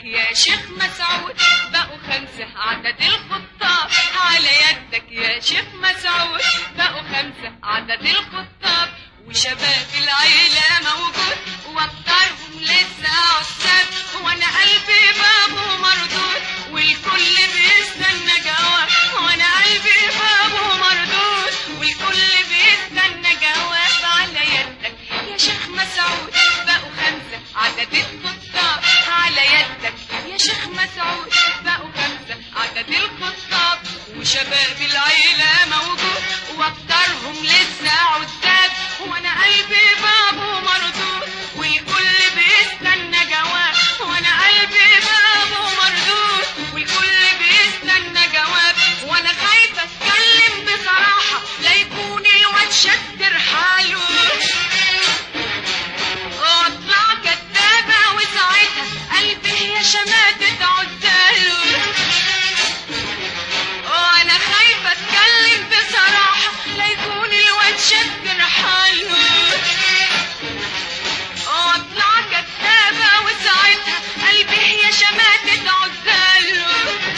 يا شيخ مسعود بقوا خمسة عدد الخطاب على يدك يا شيخ مسعود بقوا خمسة عدد الخطاب وشباب العيلة موجود واكترهم لسه عساب وانا قلبي بابه مردود والكل بيستنى جواب وانا قلبي بابه مردود والكل بيستنى جواب على يدك يا شيخ مسعود بقوا خمسة عدد الخطاب على يدك يا شيخ مسعود بقوا خمسة عدد الخطاب وشباب العيلة موجود واكترهم لسه عزاب وانا قلبي بابه مردود والكل بيستنى جواب وانا قلبي بابه مردود والكل بيستنى جواب وانا خايفة اتكلم بصراحة لا يكون الواد شد رحاله واطلع كدابة وساعتها قلبي يا شماتة عزاله وانا خايفة اتكلم بصراحة لا يكون الواد شد رحاله واطلع كدابة وساعتها قلبي يا شماتة عزاله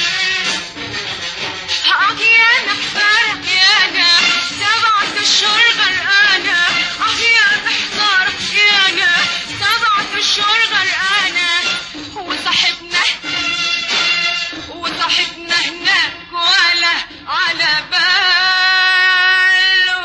اه يا انا فرق يا انا سبعة اشهر غرقانة اه يا محتار يا انا سبعة اشهر غرقانة وصاحبنا وصاحبنا هناك ولا على باله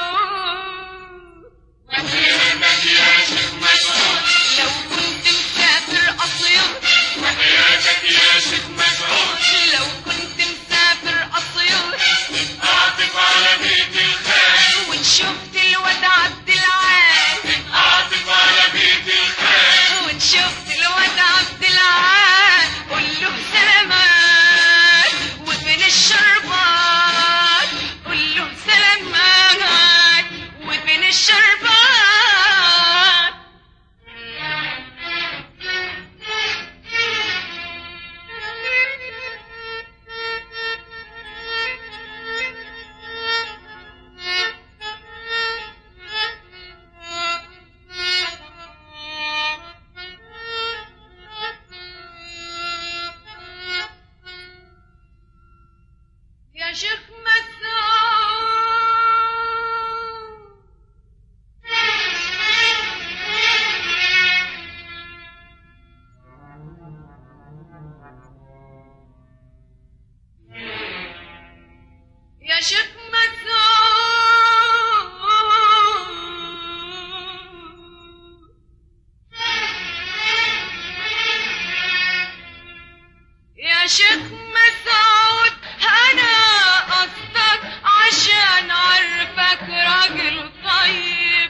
وحياتك يا شيخ مسعود لو كنت مسافر أسيوط وحياتك يا شيخ مسعود لو كنت مسافر أسيوط اعطف على بيت الخير وشفت الواد عبد العال اعطف على بيت الخير وشفت الواد عبد العال قول له سلامات وفين الشربات قول له سلامات وفين الشربات يا شيخ مسعود يا شيخ مسعود يا شيخ مسعود انا قصدك عشان عارفك راجل طيب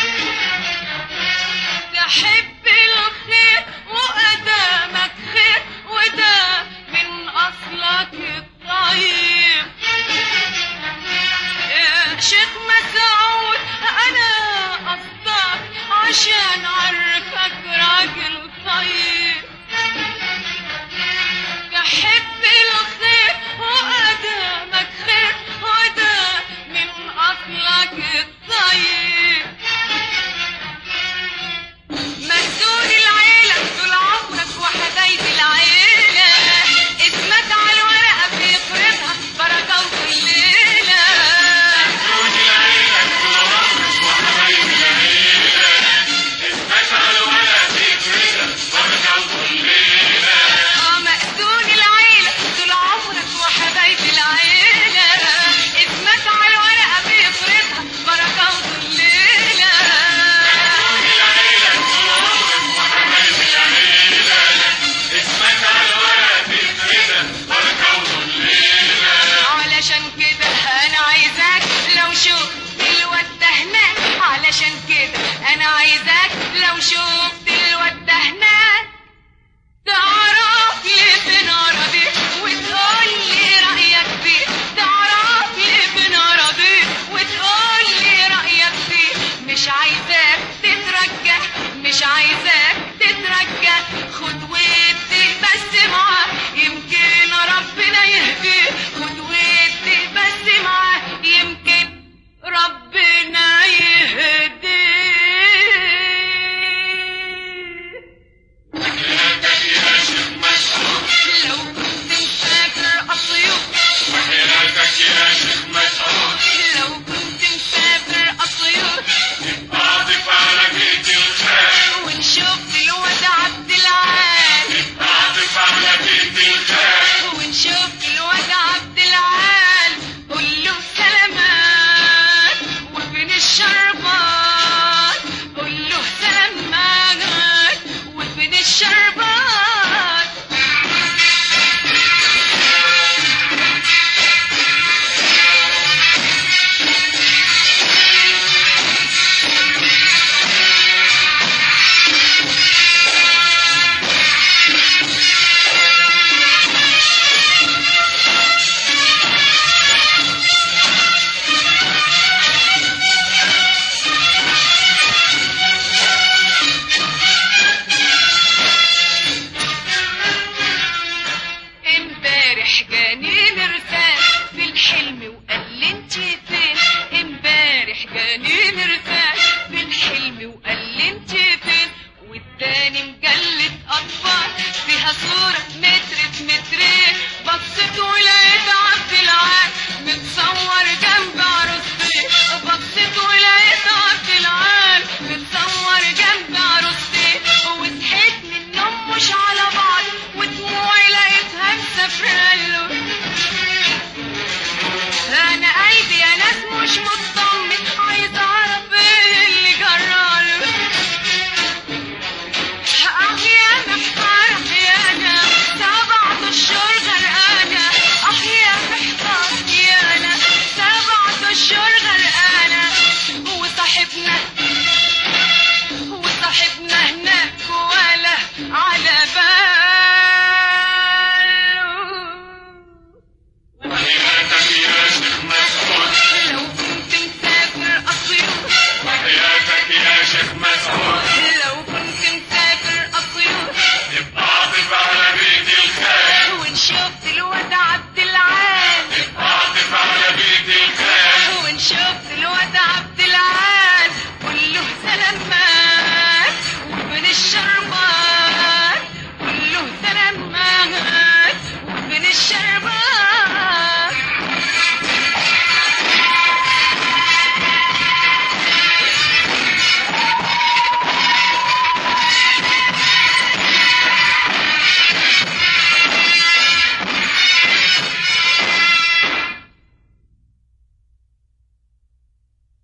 تحب الخير وقدامك خير وده من اصلك الطيب يا شيخ مسعود انا قصدك عشان عارفك راجل طيب تحب الخير وقدامك خير وده من اصلك الطيب مسؤول العيلة طول عمرك وحبايب العيلة اسمك على الورقة بيفرضها بركة وكليلة كون العيلة طول عمرك وحبايب العيلة اسمك على الورق بيفرزها بركة وكل ليلة اه مأذون العيلة طول عمرك وحبايب العيلة اسمك على الورقة بيفرضها بركة وكليلة كون العيلة طول عمرك وحبايب العيلة اسمك على الورق بيفرزها بركة وكل ليلة علشان كده انا عايزاك لو شفت الواد ده هناك علشان كده انا عايزاك لو شفت الواد ده هناك تعرف لي فين اراضي وتقول لي رايك فيه تعرف لي فين اراضي وتقول لي رايك فيه مش عايزاك تترجى مش عايزاك تترجى خد ودي بس معاه يمكن ربنا يهديه خد ودي بس معاه يمكن ربنا يهديه وحياتك يا شيخ مسعود مجلة أطفال فيها صورة متر في مترين بصيت ولقيت عبد العال متصور جنب عروستين بصيت ولقيت